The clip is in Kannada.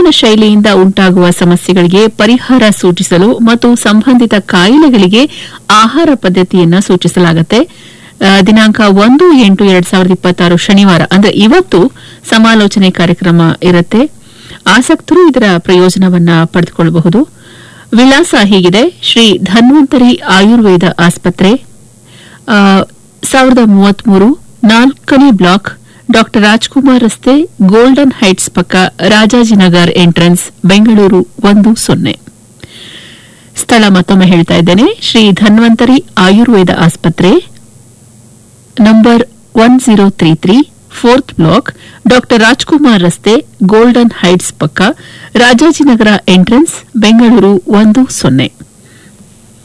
ಜೀವನ ಶೈಲಿಯಿಂದ ಉಂಟಾಗುವ ಸಮಸ್ಯೆಗಳಿಗೆ ಪರಿಹಾರ ಸೂಚಿಸಲು ಮತ್ತು ಸಂಬಂಧಿತ ಕಾಯಿಲೆಗಳಿಗೆ ಆಹಾರ ಪದ್ಧತಿಯನ್ನು ಸೂಚಿಸಲಾಗುತ್ತೆ ಆ, ದಿನಾಂಕ ಒಂದು ಎಂಟು ಎರಡ್ ಸಾವಿರದ ಇಪ್ಪತ್ತಾರು ಶನಿವಾರ ಅಂದ್ರೆ ಇವತ್ತು ಸಮಾಲೋಚನೆ ಕಾರ್ಯಕ್ರಮ ಇರುತ್ತೆ ಆಸಕ್ತರು ಇದರ ಪ್ರಯೋಜನವನ್ನ ಪಡೆದುಕೊಳ್ಳಬಹುದು ವಿಳಾಸ ಹೀಗಿದೆ ಶ್ರೀ ಧನ್ವಂತರಿ ಆಯುರ್ವೇದ ಆಸ್ಪತ್ರೆ ಆ, ಸಾವಿರದ ಮೂವತ್ಮೂರು ನಾಲ್ಕನೇ ಬ್ಲಾಕ್ ಡಾಕ್ಟರ್ ರಾಜ್ಕುಮಾರ್ ರಸ್ತೆ ಗೋಲ್ಡನ್ ಹೈಟ್ಸ್ ಪಕ್ಕ ರಾಜಾಜಿನಗರ್ ಎಂಟ್ರೆನ್ಸ್ ಬೆಂಗಳೂರು ಒಂದು ಸೊನ್ನೆ ಸ್ಥಳ ಮತ್ತೊಮ್ಮೆ ಹೇಳ್ತಾ ಇದ್ದೇನೆ ಶ್ರೀ ಧನ್ವಂತರಿ ಆಯುರ್ವೇದ ಆಸ್ಪತ್ರೆ number one zero three three fourth block doctor Rajkumar ರಸ್ತೆ ಗೋಲ್ಡನ್ ಹೈಟ್ಸ್ ಪಕ್ಕ ರಾಜಾಜಿನಗರ ಎಂಟ್ರೆನ್ಸ್ ಬೆಂಗಳೂರು ಒಂದು ಸೊನ್ನೆ